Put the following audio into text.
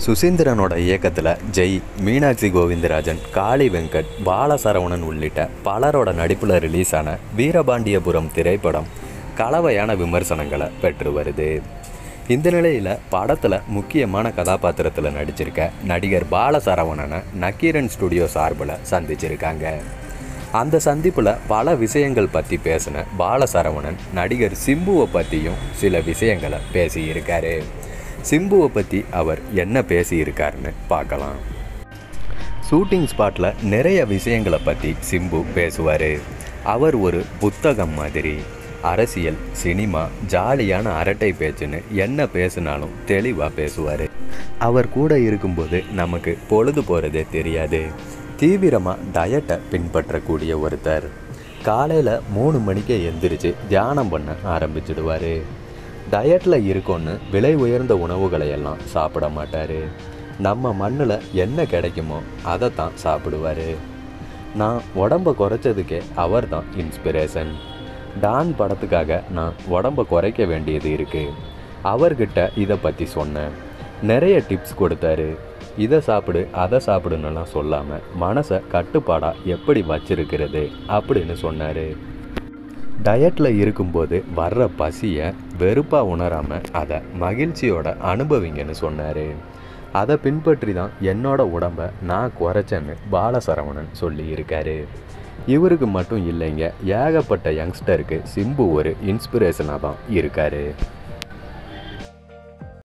சுசீந்திரனோட இயக்கத்தில் ஜெய் மீனாட்சி கோவிந்தராஜன் காளி வெங்கட் பாலசரவணன் உள்ளிட்ட பலரோட நடிப்பில் ரிலீஸ் ஆன வீரபாண்டியபுரம் திரைப்படம் கலவையான விமர்சனங்களை பெற்று வருது இந்த நிலையில் படத்தில் முக்கியமான கதாபாத்திரத்தில் நடிச்சிருக்க நடிகர் பாலசரவணனை நக்கீரன் ஸ்டுடியோ சார்பில் சந்திச்சிருக்காங்க அந்த சந்திப்பில் பல விஷயங்கள் பற்றி பேசின பாலசரவணன் நடிகர் சிம்புவை பற்றியும் சில விஷயங்களை பேசியிருக்காரு சிம்புவை பற்றி அவர் என்ன பேசியிருக்காருன்னு பார்க்கலாம் ஷூட்டிங் ஸ்பாட்டில் நிறைய விஷயங்களை பற்றி சிம்பு பேசுவார் அவர் ஒரு புத்தகம் மாதிரி அரசியல் சினிமா ஜாலியான அரட்டை பேச்சுன்னு என்ன பேசினாலும் தெளிவாக பேசுவார் அவர் கூட இருக்கும்போது நமக்கு பொழுது போகிறதே தெரியாது தீவிரமாக டயட்டை பின்பற்றக்கூடிய ஒருத்தர் காலையில் மூணு மணிக்கே எந்திரிச்சு தியானம் பண்ண ஆரம்பிச்சிடுவார் டயட்டில் இருக்கோன்னு விலை உயர்ந்த உணவுகளை எல்லாம் சாப்பிட மாட்டார் நம்ம மண்ணில் என்ன கிடைக்குமோ அதை தான் சாப்பிடுவார் நான் உடம்பை குறைச்சதுக்கே அவர் தான் இன்ஸ்பிரேஷன் டான் படத்துக்காக நான் உடம்பை குறைக்க வேண்டியது இருக்குது அவர்கிட்ட இதை பற்றி சொன்னேன் நிறைய டிப்ஸ் கொடுத்தாரு இதை சாப்பிடு அதை சாப்பிடுன்னெல்லாம் சொல்லாமல் மனசை கட்டுப்பாடாக எப்படி வச்சிருக்கிறது அப்படின்னு சொன்னார் டயட்டில் இருக்கும்போது வர்ற பசியை வெறுப்பாக உணராமல் அதை மகிழ்ச்சியோட அனுபவிங்கன்னு சொன்னார் அதை பின்பற்றி தான் என்னோட உடம்பை நான் குறைச்சேன்னு பாலசரவணன் சொல்லியிருக்காரு இவருக்கு மட்டும் இல்லைங்க ஏகப்பட்ட யங்ஸ்டருக்கு சிம்பு ஒரு இன்ஸ்பிரேஷனாக தான் இருக்காரு